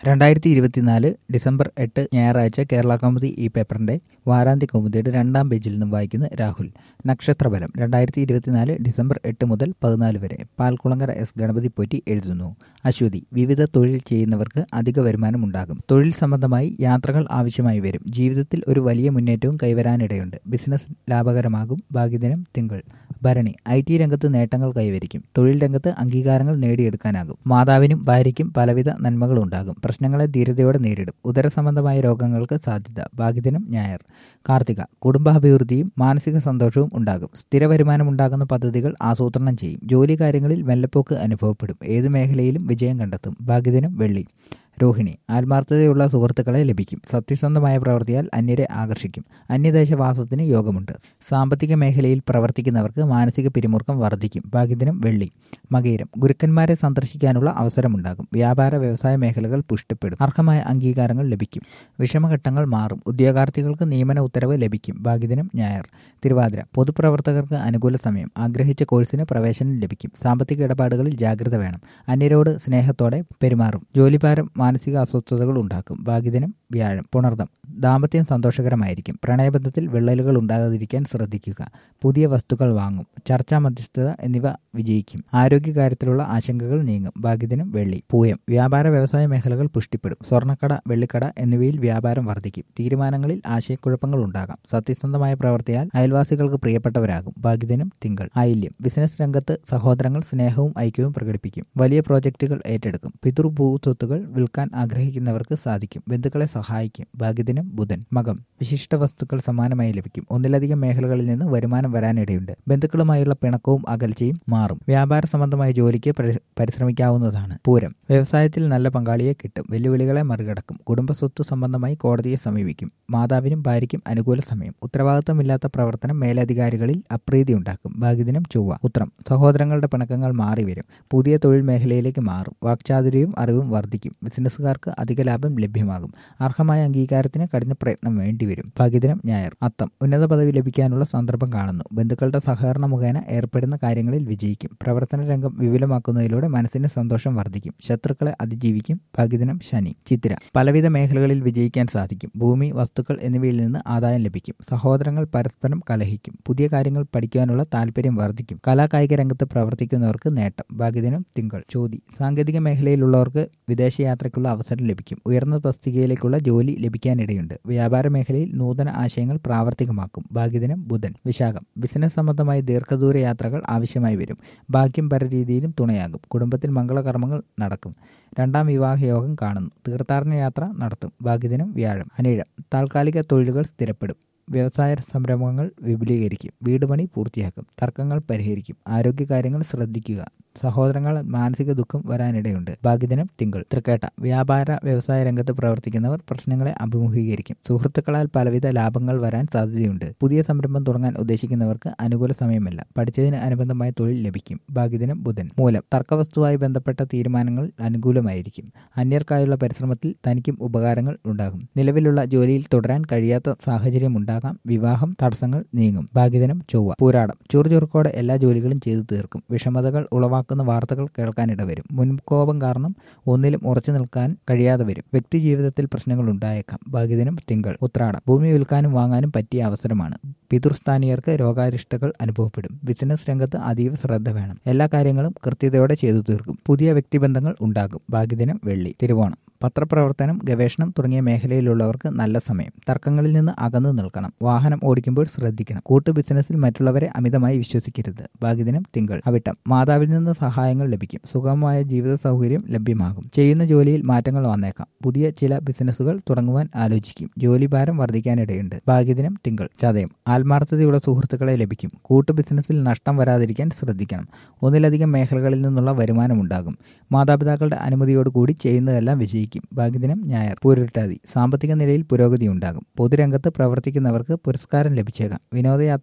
രണ്ടായിരത്തി ഇരുപത്തിനാല് ഡിസംബർ എട്ട് ഞായറാഴ്ച കേരള കൗമുദി ഈ പേപ്പറിന്റെ വാരാന്ത്യ കൗമുദിയുടെ രണ്ടാം പേജിൽ നിന്നും വായിക്കുന്ന രാഹുൽ നക്ഷത്രഫലം രണ്ടായിരത്തി ഇരുപത്തിനാല് ഡിസംബർ എട്ട് മുതൽ പതിനാല് വരെ പാൽക്കുളങ്ങര എസ് ഗണപതി പോറ്റി എഴുതുന്നു അശ്വതി വിവിധ തൊഴിൽ ചെയ്യുന്നവർക്ക് അധിക വരുമാനം ഉണ്ടാകും തൊഴിൽ സംബന്ധമായി യാത്രകൾ ആവശ്യമായി വരും ജീവിതത്തിൽ ഒരു വലിയ മുന്നേറ്റവും കൈവരാനിടയുണ്ട് ബിസിനസ് ലാഭകരമാകും ഭാഗ്യദിനം തിങ്കൾ ഭരണി ഐ ടി രംഗത്ത് നേട്ടങ്ങൾ കൈവരിക്കും തൊഴിൽ രംഗത്ത് അംഗീകാരങ്ങൾ നേടിയെടുക്കാനാകും മാതാവിനും ഭാര്യയ്ക്കും പലവിധ നന്മകളുണ്ടാകും പ്രശ്നങ്ങളെ ധീരതയോടെ നേരിടും ഉദരസംബന്ധമായ രോഗങ്ങൾക്ക് സാധ്യത ഭാഗ്യദിനം ഞായർ കാർത്തിക കുടുംബാഭിവൃദ്ധിയും മാനസിക സന്തോഷവും ഉണ്ടാകും സ്ഥിര വരുമാനം ഉണ്ടാകുന്ന പദ്ധതികൾ ആസൂത്രണം ചെയ്യും ജോലി കാര്യങ്ങളിൽ മെല്ലപ്പോക്ക് അനുഭവപ്പെടും ഏതു മേഖലയിലും വിജയം കണ്ടെത്തും ഭാഗ്യദിനം വെള്ളി രോഹിണി ആത്മാർത്ഥതയുള്ള സുഹൃത്തുക്കളെ ലഭിക്കും സത്യസന്ധമായ പ്രവൃത്തിയാൽ അന്യരെ ആകർഷിക്കും അന്യദേശവാസത്തിന് യോഗമുണ്ട് സാമ്പത്തിക മേഖലയിൽ പ്രവർത്തിക്കുന്നവർക്ക് മാനസിക പിരിമുറുക്കം വർദ്ധിക്കും ഭാഗ്യദിനം വെള്ളി മകയിരം ഗുരുക്കന്മാരെ സന്ദർശിക്കാനുള്ള അവസരമുണ്ടാകും വ്യാപാര വ്യവസായ മേഖലകൾ പുഷ്ടിപ്പെടും അർഹമായ അംഗീകാരങ്ങൾ ലഭിക്കും വിഷമഘട്ടങ്ങൾ മാറും ഉദ്യോഗാർത്ഥികൾക്ക് നിയമന ഉത്തരവ് ലഭിക്കും ഭാഗ്യദിനം ഞായർ തിരുവാതിര പൊതുപ്രവർത്തകർക്ക് അനുകൂല സമയം ആഗ്രഹിച്ച കോഴ്സിന് പ്രവേശനം ലഭിക്കും സാമ്പത്തിക ഇടപാടുകളിൽ ജാഗ്രത വേണം അന്യരോട് സ്നേഹത്തോടെ പെരുമാറും ജോലിഭാരം മാനസിക അസ്വസ്ഥതകൾ ഉണ്ടാക്കും ഭാഗ്യദിനം വ്യാഴം പുണർദം ദാമ്പത്യം സന്തോഷകരമായിരിക്കും പ്രണയബന്ധത്തിൽ വിള്ളലുകൾ ഉണ്ടാകാതിരിക്കാൻ ശ്രദ്ധിക്കുക പുതിയ വസ്തുക്കൾ വാങ്ങും ചർച്ചാ മധ്യസ്ഥത എന്നിവ വിജയിക്കും ആരോഗ്യകാര്യത്തിലുള്ള ആശങ്കകൾ നീങ്ങും ഭാഗ്യദിനം വെള്ളി പൂയം വ്യാപാര വ്യവസായ മേഖലകൾ പുഷ്ടിപ്പെടും സ്വർണ്ണക്കട വെള്ളിക്കട എന്നിവയിൽ വ്യാപാരം വർദ്ധിക്കും തീരുമാനങ്ങളിൽ ആശയക്കുഴപ്പങ്ങൾ ഉണ്ടാകാം സത്യസന്ധമായ പ്രവർത്തിയാൽ അയൽവാസികൾക്ക് പ്രിയപ്പെട്ടവരാകും ഭാഗ്യദിനം തിങ്കൾ ആയില്യം ബിസിനസ് രംഗത്ത് സഹോദരങ്ങൾ സ്നേഹവും ഐക്യവും പ്രകടിപ്പിക്കും വലിയ പ്രോജക്റ്റുകൾ ഏറ്റെടുക്കും പിതൃഭൂസ്വത്തുകൾ വിൽക്കാൻ ആഗ്രഹിക്കുന്നവർക്ക് സാധിക്കും ബന്ധുക്കളെ സഹായിക്കും ഭാഗ്യദിനം ബുധൻ മകം വിശിഷ്ട വസ്തുക്കൾ സമാനമായി ലഭിക്കും ഒന്നിലധികം മേഖലകളിൽ നിന്ന് വരുമാനം വരാനിടയുണ്ട് ബന്ധുക്കളുമായുള്ള പിണക്കവും അകൽച്ചയും മാറും വ്യാപാര സംബന്ധമായ ജോലിക്ക് പരിശ്രമിക്കാവുന്നതാണ് പൂരം വ്യവസായത്തിൽ നല്ല പങ്കാളിയെ കിട്ടും വെല്ലുവിളികളെ മറികടക്കും കുടുംബസ്വത്ത് സംബന്ധമായി കോടതിയെ സമീപിക്കും മാതാവിനും ഭാര്യയ്ക്കും അനുകൂല സമയം ഉത്തരവാദിത്തമില്ലാത്ത പ്രവർത്തനം മേലധികാരികളിൽ അപ്രീതി ഉണ്ടാക്കും ഭാഗ്യദിനം ചൊവ്വ ഉത്രം സഹോദരങ്ങളുടെ പിണക്കങ്ങൾ മാറി വരും പുതിയ തൊഴിൽ മേഖലയിലേക്ക് മാറും വാക്ചാതുര്യവും അറിവും വർദ്ധിക്കും ബിസിനസ്സുകാർക്ക് അധിക ലാഭം ലഭ്യമാകും അർഹമായ അംഗീകാരത്തിന് കഠിന പ്രയത്നം വേണ്ടിവരും ഭാഗ്യദിനം ഞായർ അത്തം ഉന്നത പദവി ലഭിക്കാനുള്ള സന്ദർഭം കാണുന്നു ബന്ധുക്കളുടെ സഹകരണ മുഖേന ഏർപ്പെടുന്ന കാര്യങ്ങളിൽ വിജയിക്കും പ്രവർത്തന രംഗം വിപുലമാക്കുന്നതിലൂടെ മനസ്സിന് സന്തോഷം വർദ്ധിക്കും ശത്രുക്കളെ അതിജീവിക്കും ഭാഗ്യദിനം ശനി ചിത്തിര പലവിധ മേഖലകളിൽ വിജയിക്കാൻ സാധിക്കും ഭൂമി വസ്തുക്കൾ എന്നിവയിൽ നിന്ന് ആദായം ലഭിക്കും സഹോദരങ്ങൾ പരസ്പരം കലഹിക്കും പുതിയ കാര്യങ്ങൾ പഠിക്കാനുള്ള താല്പര്യം വർദ്ധിക്കും കലാകായിക രംഗത്ത് പ്രവർത്തിക്കുന്നവർക്ക് നേട്ടം ഭാഗ്യദിനം തിങ്കൾ ചോതി സാങ്കേതിക മേഖലയിലുള്ളവർക്ക് വിദേശയാത്രയ്ക്കുള്ള അവസരം ലഭിക്കും ഉയർന്ന തസ്തികയിലേക്കുള്ള ജോലി ലഭിക്കാനിടയുണ്ട് വ്യാപാര മേഖലയിൽ നൂതന ആശയങ്ങൾ പ്രാവർത്തികമാക്കും ഭാഗ്യദിനം ബുധൻ വിശാഖം ബിസിനസ് സംബന്ധമായ ദീർഘദൂര യാത്രകൾ ആവശ്യമായി വരും ഭാഗ്യം പരരീതിയിലും തുണയാകും കുടുംബത്തിൽ മംഗളകർമ്മങ്ങൾ നടക്കും രണ്ടാം വിവാഹ യോഗം കാണുന്നു തീർത്ഥാടന യാത്ര നടത്തും ഭാഗ്യദിനം വ്യാഴം അനിഴം താൽക്കാലിക തൊഴിലുകൾ സ്ഥിരപ്പെടും വ്യവസായ സംരംഭങ്ങൾ വിപുലീകരിക്കും വീട് പണി പൂർത്തിയാക്കും തർക്കങ്ങൾ പരിഹരിക്കും ആരോഗ്യകാര്യങ്ങൾ ശ്രദ്ധിക്കുക സഹോദരങ്ങൾ മാനസിക ദുഃഖം വരാനിടയുണ്ട് ഭാഗ്യദിനം തിങ്കൾ തൃക്കേട്ട വ്യാപാര വ്യവസായ രംഗത്ത് പ്രവർത്തിക്കുന്നവർ പ്രശ്നങ്ങളെ അഭിമുഖീകരിക്കും സുഹൃത്തുക്കളാൽ പലവിധ ലാഭങ്ങൾ വരാൻ സാധ്യതയുണ്ട് പുതിയ സംരംഭം തുടങ്ങാൻ ഉദ്ദേശിക്കുന്നവർക്ക് അനുകൂല സമയമല്ല പഠിച്ചതിന് അനുബന്ധമായ തൊഴിൽ ലഭിക്കും ഭാഗ്യദിനം ബുധൻ മൂലം തർക്കവസ്തുവായി ബന്ധപ്പെട്ട തീരുമാനങ്ങൾ അനുകൂലമായിരിക്കും അന്യർക്കായുള്ള പരിശ്രമത്തിൽ തനിക്കും ഉപകാരങ്ങൾ ഉണ്ടാകും നിലവിലുള്ള ജോലിയിൽ തുടരാൻ കഴിയാത്ത സാഹചര്യം ഉണ്ടാകാം വിവാഹം തടസ്സങ്ങൾ നീങ്ങും ഭാഗ്യദിനം ചൊവ്വ പൂരാടം ചുറുചുറുക്കോടെ എല്ലാ ജോലികളും ചെയ്തു തീർക്കും വിഷമതകൾ ഉളവാക്കും ഉളവാക്കുന്ന വാർത്തകൾ കേൾക്കാനിട വരും മുൻകോപം കാരണം ഒന്നിലും ഉറച്ചു നിൽക്കാൻ കഴിയാതെ വരും വ്യക്തി ജീവിതത്തിൽ പ്രശ്നങ്ങൾ ഉണ്ടായേക്കാം ഭാഗ്യദിനം തിങ്കൾ ഉത്രാടം ഭൂമി വിൽക്കാനും വാങ്ങാനും പറ്റിയ അവസരമാണ് പിതൃസ്ഥാനീയർക്ക് രോഗാരിഷ്ടകൾ അനുഭവപ്പെടും ബിസിനസ് രംഗത്ത് അതീവ ശ്രദ്ധ വേണം എല്ലാ കാര്യങ്ങളും കൃത്യതയോടെ ചെയ്തു തീർക്കും പുതിയ വ്യക്തിബന്ധങ്ങൾ ഉണ്ടാകും ഭാഗ്യദിനം വെള്ളി തിരുവോണം പത്രപ്രവർത്തനം ഗവേഷണം തുടങ്ങിയ മേഖലയിലുള്ളവർക്ക് നല്ല സമയം തർക്കങ്ങളിൽ നിന്ന് അകന്നു നിൽക്കണം വാഹനം ഓടിക്കുമ്പോൾ ശ്രദ്ധിക്കണം കൂട്ടു ബിസിനസ്സിൽ മറ്റുള്ളവരെ അമിതമായി വിശ്വസിക്കരുത് ഭാഗ്യദിനം തിങ്കൾ അവിട്ടം മാതാവിൽ നിന്ന് സഹായങ്ങൾ ലഭിക്കും സുഗമമായ ജീവിത സൗകര്യം ലഭ്യമാകും ചെയ്യുന്ന ജോലിയിൽ മാറ്റങ്ങൾ വന്നേക്കാം പുതിയ ചില ബിസിനസ്സുകൾ തുടങ്ങുവാൻ ആലോചിക്കും ജോലിഭാരം വർദ്ധിക്കാനിടയുണ്ട് ഭാഗ്യദിനം തിങ്കൾ ചതയം ആത്മാർത്ഥതയുള്ള സുഹൃത്തുക്കളെ ലഭിക്കും കൂട്ടു ബിസിനസ്സിൽ നഷ്ടം വരാതിരിക്കാൻ ശ്രദ്ധിക്കണം ഒന്നിലധികം മേഖലകളിൽ നിന്നുള്ള വരുമാനമുണ്ടാകും മാതാപിതാക്കളുടെ അനുമതിയോടുകൂടി ചെയ്യുന്നതെല്ലാം വിജയിക്കും ഭാഗ്യദിനം ഞായർ പൂരിട്ടാതി സാമ്പത്തിക നിലയിൽ പുരോഗതി ഉണ്ടാകും പൊതുരംഗത്ത് പ്രവർത്തിക്കുന്നവർക്ക് പുരസ്കാരം ലഭിച്ചേക്കാം വിനോദയാത്രകൾ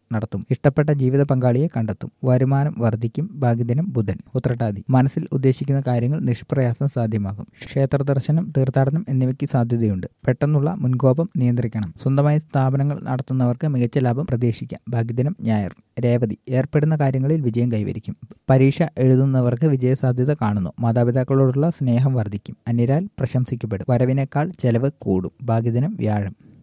നടത്തും ഇഷ്ടപ്പെട്ട ജീവിത പങ്കാളിയെ കണ്ടെത്തും വരുമാനം വർദ്ധിക്കും ഭാഗ്യദിനം ബുധൻ ഉത്രട്ടാതി മനസ്സിൽ ഉദ്ദേശിക്കുന്ന കാര്യങ്ങൾ നിഷ്പ്രയാസം സാധ്യമാകും ക്ഷേത്ര ദർശനം തീർത്ഥാടനം എന്നിവയ്ക്ക് സാധ്യതയുണ്ട് പെട്ടെന്നുള്ള മുൻകോപം നിയന്ത്രിക്കണം സ്വന്തമായി സ്ഥാപനങ്ങൾ നടത്തുന്നവർക്ക് മികച്ച ലാഭം പ്രതീക്ഷിക്കാം ഭാഗ്യദിനം ഞായർ രേവതി ഏർപ്പെടുന്ന കാര്യങ്ങളിൽ വിജയം കൈവരിക്കും പരീക്ഷ എഴുതുന്നവർക്ക് വിജയസാധ്യത കാണുന്നു മാതാപിതാക്കളോടുള്ള സ്നേഹം വർദ്ധിക്കും അന്യരാൽ പ്രശംസിക്കപ്പെടും വരവിനേക്കാൾ ചെലവ് കൂടും ഭാഗ്യദിനം വ്യാഴം